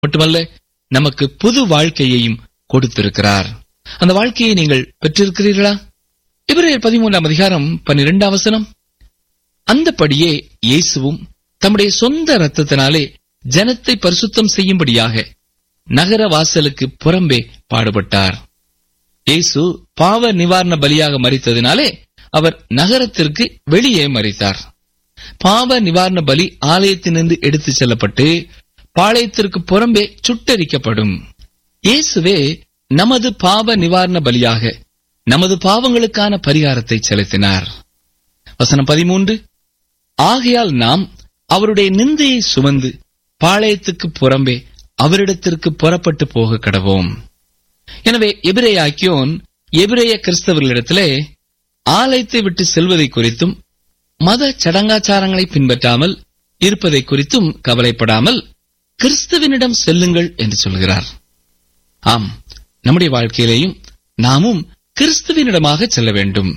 மட்டுமல்ல நமக்கு புது வாழ்க்கையையும் கொடுத்திருக்கிறார் அந்த வாழ்க்கையை நீங்கள் பெற்றிருக்கிறீர்களா இவரையர் பதிமூன்றாம் அதிகாரம் பன்னிரெண்டாம் வசனம் அந்தபடியே இயேசுவும் தம்முடைய சொந்த இரத்தத்தினாலே ஜனத்தை பரிசுத்தம் செய்யும்படியாக நகர வாசலுக்கு புறம்பே பாடுபட்டார் இயேசு பாவ நிவாரண பலியாக மறித்ததினாலே அவர் நகரத்திற்கு வெளியே மறித்தார் பாவ நிவாரண பலி ஆலயத்தினின்று எடுத்துச் செல்லப்பட்டு பாளையத்திற்கு புறம்பே சுட்டரிக்கப்படும் இயேசுவே நமது பாவ நிவாரண பலியாக நமது பாவங்களுக்கான பரிகாரத்தை செலுத்தினார் வசனம் பதிமூன்று ஆகையால் நாம் அவருடைய நிந்தையை சுமந்து பாளையத்துக்கு புறம்பே அவரிடத்திற்கு புறப்பட்டு போக கடவோம் எனவே எபிரேயாக்கியோன் எபிரேய கிறிஸ்தவர்களிடத்திலே ஆலயத்தை விட்டு செல்வதை குறித்தும் மத சடங்காச்சாரங்களை பின்பற்றாமல் இருப்பதை குறித்தும் கவலைப்படாமல் கிறிஸ்துவனிடம் செல்லுங்கள் என்று சொல்கிறார் ஆம் நம்முடைய வாழ்க்கையிலேயும் நாமும் கிறிஸ்துவனிடமாக செல்ல வேண்டும்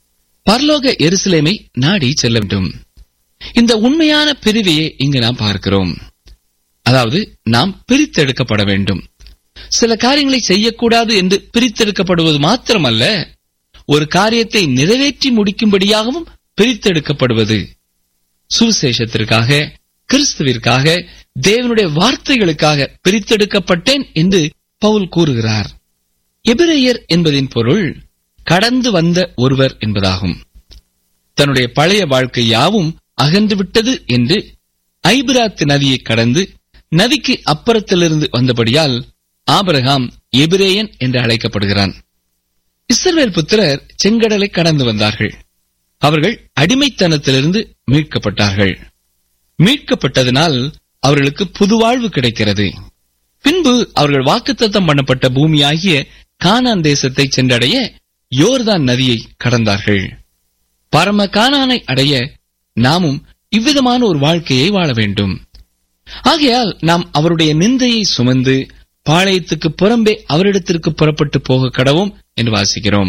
பரலோக எருசலேமை நாடி செல்ல வேண்டும் இந்த உண்மையான பிரிவையே இங்கு நாம் பார்க்கிறோம் அதாவது நாம் பிரித்தெடுக்கப்பட வேண்டும் சில காரியங்களை செய்யக்கூடாது என்று பிரித்தெடுக்கப்படுவது மாத்திரமல்ல ஒரு காரியத்தை நிறைவேற்றி முடிக்கும்படியாகவும் பிரித்தெடுக்கப்படுவது சுவிசேஷத்திற்காக கிறிஸ்துவிற்காக தேவனுடைய வார்த்தைகளுக்காக பிரித்தெடுக்கப்பட்டேன் என்று பவுல் கூறுகிறார் எபிரேயர் என்பதின் பொருள் கடந்து வந்த ஒருவர் என்பதாகும் தன்னுடைய பழைய வாழ்க்கை யாவும் அகன்று விட்டது என்று ஐபிராத் நதியை கடந்து நதிக்கு அப்புறத்திலிருந்து வந்தபடியால் ஆபிரகாம் எபிரேயன் என்று அழைக்கப்படுகிறான் இஸ்ரவேல் புத்திரர் செங்கடலை கடந்து வந்தார்கள் அவர்கள் அடிமைத்தனத்திலிருந்து மீட்கப்பட்டார்கள் மீட்கப்பட்டதனால் அவர்களுக்கு புது வாழ்வு கிடைக்கிறது பின்பு அவர்கள் வாக்குத்தத்தம் பண்ணப்பட்ட பூமியாகிய கானான் தேசத்தை சென்றடைய யோர்தான் நதியை கடந்தார்கள் பரம கானானை அடைய நாமும் இவ்விதமான ஒரு வாழ்க்கையை வாழ வேண்டும் ஆகையால் நாம் அவருடைய நிந்தையை சுமந்து பாளையத்துக்கு புறம்பே அவரிடத்திற்கு புறப்பட்டு போக கடவோம் என்று வாசிக்கிறோம்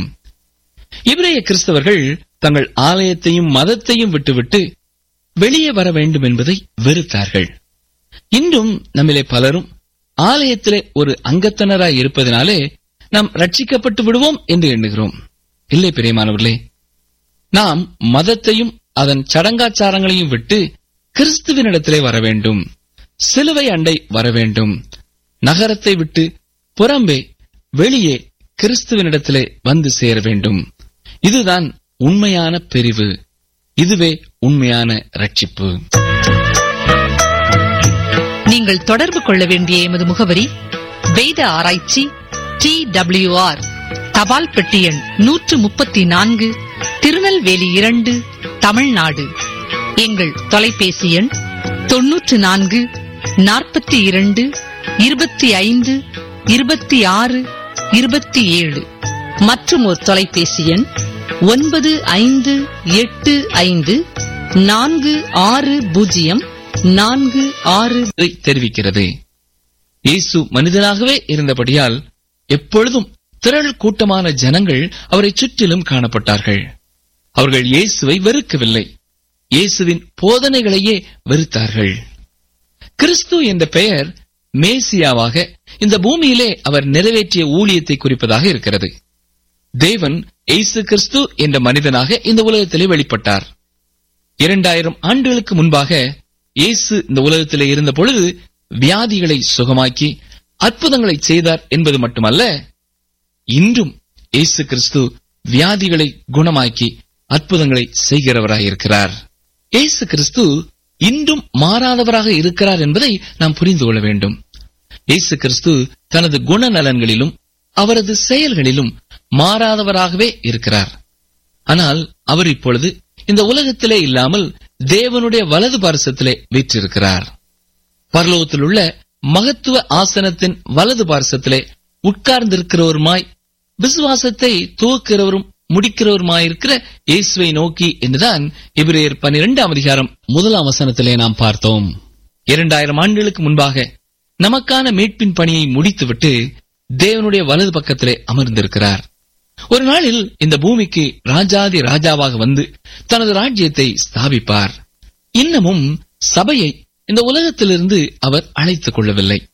இவரைய கிறிஸ்தவர்கள் தங்கள் ஆலயத்தையும் மதத்தையும் விட்டுவிட்டு வெளியே வர வேண்டும் என்பதை வெறுத்தார்கள் இன்றும் நம்மிலே பலரும் ஆலயத்திலே ஒரு அங்கத்தினராய் இருப்பதனாலே நாம் ரட்சிக்கப்பட்டு விடுவோம் என்று எண்ணுகிறோம் இல்லை பிரியமானவர்களே நாம் மதத்தையும் அதன் சடங்காச்சாரங்களையும் விட்டு கிறிஸ்துவினிடத்திலே வர வேண்டும் சிலுவை அண்டை வர வேண்டும் நகரத்தை விட்டு புறம்பே வெளியே கிறிஸ்துவனிடத்திலே வந்து சேர வேண்டும் இதுதான் உண்மையான பிரிவு இதுவே உண்மையான ரட்சிப்பு நீங்கள் தொடர்பு கொள்ள வேண்டிய எமது முகவரி வேத ஆராய்ச்சி டி ஆர் தபால் பெட்டி எண் நூற்று முப்பத்தி நான்கு திருநெல்வேலி இரண்டு தமிழ்நாடு எங்கள் தொலைபேசி எண் தொன்னூற்று நான்கு நாற்பத்தி இரண்டு இருபத்தி ஐந்து இருபத்தி ஆறு இருபத்தி ஏழு மற்றும் ஒரு தொலைபேசி எண் ஒன்பது ஐந்து எட்டு ஐந்து நான்கு ஆறு பூஜ்ஜியம் நான்கு ஆறு இதை தெரிவிக்கிறது இயேசு மனிதனாகவே இருந்தபடியால் எப்பொழுதும் திரள் கூட்டமான ஜனங்கள் அவரை சுற்றிலும் காணப்பட்டார்கள் அவர்கள் இயேசுவை வெறுக்கவில்லை இயேசுவின் போதனைகளையே வெறுத்தார்கள் கிறிஸ்து என்ற பெயர் மேசியாவாக இந்த பூமியிலே அவர் நிறைவேற்றிய ஊழியத்தை குறிப்பதாக இருக்கிறது தேவன் இயேசு கிறிஸ்து என்ற மனிதனாக இந்த உலகத்திலே வெளிப்பட்டார் இரண்டாயிரம் ஆண்டுகளுக்கு முன்பாக இயேசு இந்த உலகத்திலே இருந்த பொழுது வியாதிகளை சுகமாக்கி அற்புதங்களை செய்தார் என்பது மட்டுமல்ல இன்றும் இயேசு கிறிஸ்து வியாதிகளை குணமாக்கி அற்புதங்களை செய்கிறவராயிருக்கிறார் இயேசு கிறிஸ்து இன்றும் மாறாதவராக இருக்கிறார் என்பதை நாம் புரிந்து கொள்ள வேண்டும் இயேசு கிறிஸ்து தனது குணநலன்களிலும் அவரது செயல்களிலும் மாறாதவராகவே இருக்கிறார் ஆனால் அவர் இப்பொழுது இந்த உலகத்திலே இல்லாமல் தேவனுடைய வலது பார்சத்திலே வீற்றிருக்கிறார் பரலோகத்தில் உள்ள மகத்துவ ஆசனத்தின் வலது பார்சத்திலே உட்கார்ந்திருக்கிறவருமாய் விசுவாசத்தை துவக்கிறவரும் முடிக்கிறவருமாயிருக்கிற இயேசுவை நோக்கி என்றுதான் எபிரேயர் பன்னிரெண்டாம் அதிகாரம் முதலாம் வசனத்திலே நாம் பார்த்தோம் இரண்டாயிரம் ஆண்டுகளுக்கு முன்பாக நமக்கான மீட்பின் பணியை முடித்துவிட்டு தேவனுடைய வலது பக்கத்திலே அமர்ந்திருக்கிறார் ஒரு நாளில் இந்த பூமிக்கு ராஜாதி ராஜாவாக வந்து தனது ராஜ்யத்தை ஸ்தாபிப்பார் இன்னமும் சபையை இந்த உலகத்திலிருந்து அவர் அழைத்துக் கொள்ளவில்லை